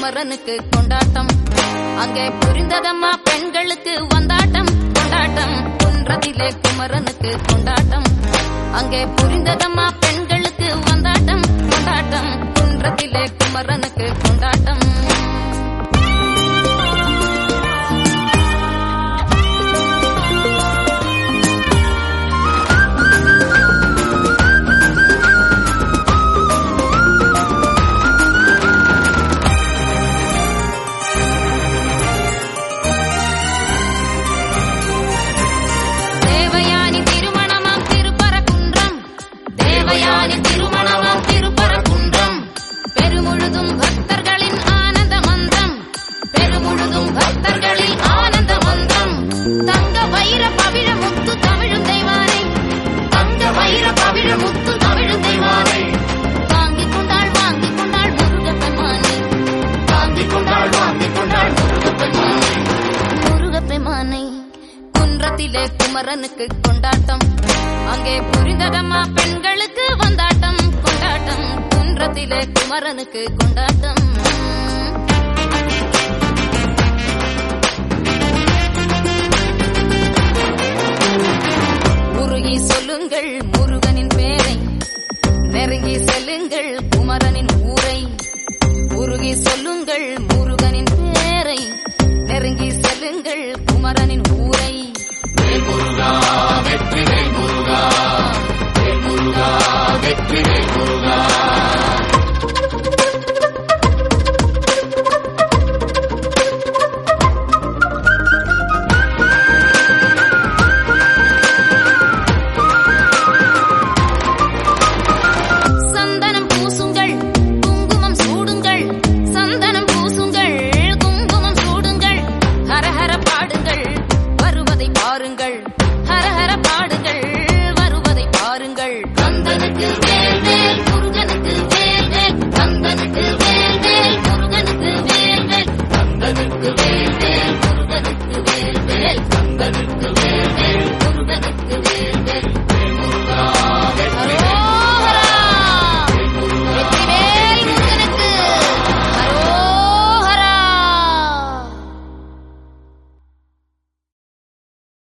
குமரனுக்கு கொண்டாட்டம் அங்கே புரிந்ததம்மா பெண்களுக்கு வந்தாட்டம் கொண்டாட்டம் குன்றத்திலே குமரனுக்கு கொண்டாட்டம் அங்கே புரிந்ததம்மா பெண்களுக்கு வந்தாட்டம் கொண்டாட்டம் குன்றத்திலே குமரனுக்கு கொண்டாட்டம் தேவயானி திருமணமாம் திருப்பரகுன்றம் தேவயானி திருமணமாம் திருப்பரகுன்றம் பெருமுழுதும் பக்தர்களின் ஆனந்த மந்திரம் பெருமுழுதும் பக்தர்களின் ஆனந்த மந்திரம் தங்க வைர பவிழ முத்து தமிழும் தெய்வானை தங்க வைர பவிழ முத்து தமிழும் தெய்வானை தாங்கிக் கொண்டாள் வாங்கிக் கொண்டாள் முருகப்பெருமானை தாங்கிக் கொண்டாள் வாங்கிக் கொண்டாள் முருகப்பெருமானை முருகப்பெருமானை குன்றத்திலே குமரனுக்கு கொண்டாட்டம் அங்கே புரிந்ததம்மா பெண்களுக்கு வந்தாட்டம் கொண்டாட்டம் குன்றத்திலே குமரனுக்கு கொண்டாட்டம் உருகி சொல்லுங்கள் முருகனின் பேரை நெருங்கி செல்லுங்கள் குமரனின் ஊரை உருகி சொல்லுங்கள் முருகனின் பேரை நெருங்கி செல்லுங்கள் குமரனின் ஊரை சந்தனம் பூசுங்கள் குங்குமம் சூடுங்கள் சந்தனம் பூசுங்கள் குங்குமம் சூடுங்கள் ஹரஹர பாடுங்கள் வருவதை பாருங்கள் ஹரஹர பாடுங்கள் வருவதை பாருங்கள் கந்தனுக்கு வேல் வேல் முருகனுக்கு வேல் வேல் கந்தனுக்கு